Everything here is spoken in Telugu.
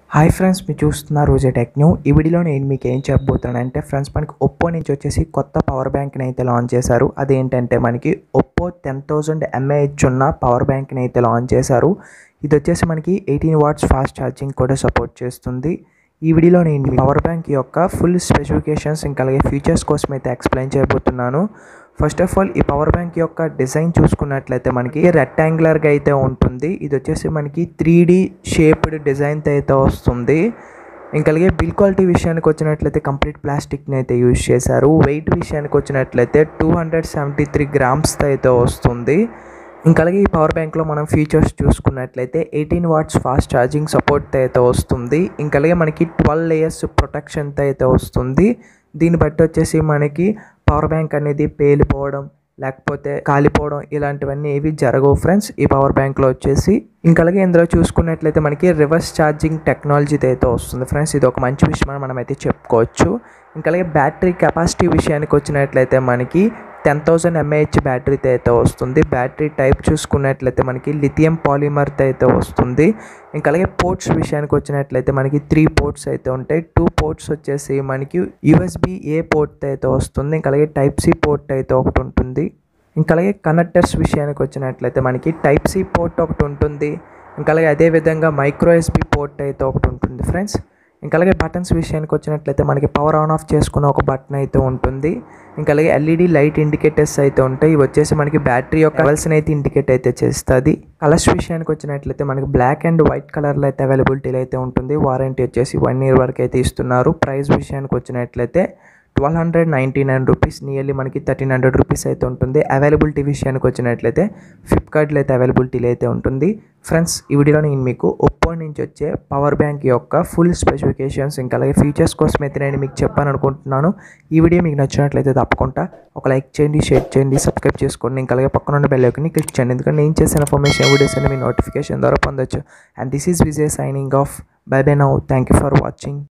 హాయ్ ఫ్రెండ్స్ మీరు చూస్తున్నారు రోజే టెక్ న్యూ ఈ వీడియోలో నేను మీకు ఏం చెప్పబోతున్నానంటే ఫ్రెండ్స్ మనకి ఒప్పో నుంచి వచ్చేసి కొత్త పవర్ బ్యాంక్ని అయితే లాంచ్ చేశారు అదేంటంటే మనకి ఒప్పో టెన్ థౌజండ్ ఎంఏహెచ్ ఉన్న పవర్ బ్యాంక్ని అయితే లాంచ్ చేశారు ఇది వచ్చేసి మనకి ఎయిటీన్ వాట్స్ ఫాస్ట్ ఛార్జింగ్ కూడా సపోర్ట్ చేస్తుంది ఈ వీడియోలో నేను మీ పవర్ బ్యాంక్ యొక్క ఫుల్ స్పెసిఫికేషన్స్ ఇంకా అలాగే ఫీచర్స్ కోసం అయితే ఎక్స్ప్లెయిన్ చేయబోతున్నాను ఫస్ట్ ఆఫ్ ఆల్ ఈ పవర్ బ్యాంక్ యొక్క డిజైన్ చూసుకున్నట్లయితే మనకి రెక్టాంగులర్గా అయితే ఉంటుంది ఇది వచ్చేసి మనకి త్రీ డి షేప్డ్ డిజైన్తో అయితే వస్తుంది ఇంకా అలాగే బిల్ క్వాలిటీ విషయానికి వచ్చినట్లయితే కంప్లీట్ ప్లాస్టిక్ని అయితే యూజ్ చేశారు వెయిట్ విషయానికి వచ్చినట్లయితే టూ హండ్రెడ్ సెవెంటీ త్రీ గ్రామ్స్తో అయితే వస్తుంది ఇంకా అలాగే ఈ పవర్ బ్యాంక్లో మనం ఫీచర్స్ చూసుకున్నట్లయితే eighteen watts fast charging support అయితే వస్తుంది ఇంకా అలాగే మనకి ట్వెల్వ్ లేయర్స్ ప్రొటెక్షన్తో అయితే వస్తుంది దీన్ని బట్టి వచ్చేసి మనకి పవర్ బ్యాంక్ అనేది పేలిపోవడం లేకపోతే కాలిపోవడం ఇలాంటివన్నీ ఏవి జరగవు ఫ్రెండ్స్ ఈ పవర్ బ్యాంక్లో వచ్చేసి ఇంకా అలాగే ఇందులో చూసుకున్నట్లయితే మనకి రివర్స్ ఛార్జింగ్ టెక్నాలజీతో అయితే వస్తుంది ఫ్రెండ్స్ ఇది ఒక మంచి విషయం అని మనం అయితే చెప్పుకోవచ్చు ఇంకా అలాగే బ్యాటరీ కెపాసిటీ విషయానికి వచ్చినట్లయితే మనకి టెన్ థౌజండ్ ఎంఏహెచ్ బ్యాటరీతో అయితే వస్తుంది బ్యాటరీ టైప్ చూసుకున్నట్లయితే మనకి లిథియం పాలిమర్తో అయితే వస్తుంది ఇంకా అలాగే పోర్ట్స్ విషయానికి వచ్చినట్లయితే మనకి త్రీ పోర్ట్స్ అయితే ఉంటాయి టూ పోర్ట్స్ వచ్చేసి మనకి యూఎస్బి ఏ పోర్ట్ అయితే వస్తుంది ఇంకా అలాగే టైప్ సి పోర్ట్ అయితే ఒకటి ఉంటుంది ఇంకా అలాగే కనెక్టర్స్ విషయానికి వచ్చినట్లయితే మనకి టైప్ సి పోర్ట్ ఒకటి ఉంటుంది ఇంకా అలాగే అదేవిధంగా మైక్రో ఎస్బి పోర్ట్ అయితే ఒకటి ఉంటుంది ఫ్రెండ్స్ ఇంకా అలాగే బటన్స్ విషయానికి వచ్చినట్లయితే మనకి పవర్ ఆన్ ఆఫ్ చేసుకున్న ఒక బటన్ అయితే ఉంటుంది ఇంకా అలాగే ఎల్ఈడి లైట్ ఇండికేటర్స్ అయితే ఉంటాయి ఇవి వచ్చేసి మనకి బ్యాటరీ యొక్క లెవెల్స్ని అయితే ఇండికేట్ అయితే చేస్తుంది కలర్స్ విషయానికి వచ్చినట్లయితే మనకి బ్లాక్ అండ్ వైట్ కలర్లో అయితే అవైలబిలిటీలో అయితే ఉంటుంది వారంటీ వచ్చేసి వన్ ఇయర్ వరకు అయితే ఇస్తున్నారు ప్రైస్ విషయానికి వచ్చినట్లయితే twelve hundred ninety nine rupees nearly మనకి థర్టీన్ హండ్రెడ్ రూపీస్ అయితే ఉంటుంది అవైలబిలిటీ విషయానికి వచ్చినట్లయితే ఫ్లిప్కార్ట్లో అయితే అవైలబిలిటీలో అయితే ఉంటుంది ఫ్రెండ్స్ ఈ వీడియోలో నేను మీకు ఒప్పో నుంచి వచ్చే పవర్ బ్యాంక్ యొక్క ఫుల్ స్పెసిఫికేషన్స్ ఇంకా అలాగే ఫీచర్స్ కోసం అయితే నేను మీకు చెప్పాను అనుకుంటున్నాను ఈ వీడియో మీకు నచ్చినట్లయితే తప్పకుండా ఒక లైక్ చేయండి షేర్ చేయండి సబ్స్క్రైబ్ చేసుకోండి ఇంకా అలాగే పక్కన ఉన్న బెల్ ఐకన్ని క్లిక్ చేయండి ఎందుకంటే నేను చేసిన ఇన్ఫర్మేషన్ వీడియోస్ అన్ని మీ నోటిఫికేషన్ ద్వారా పొందొచ్చు and this is Vijay signing off bye bye now thank you for watching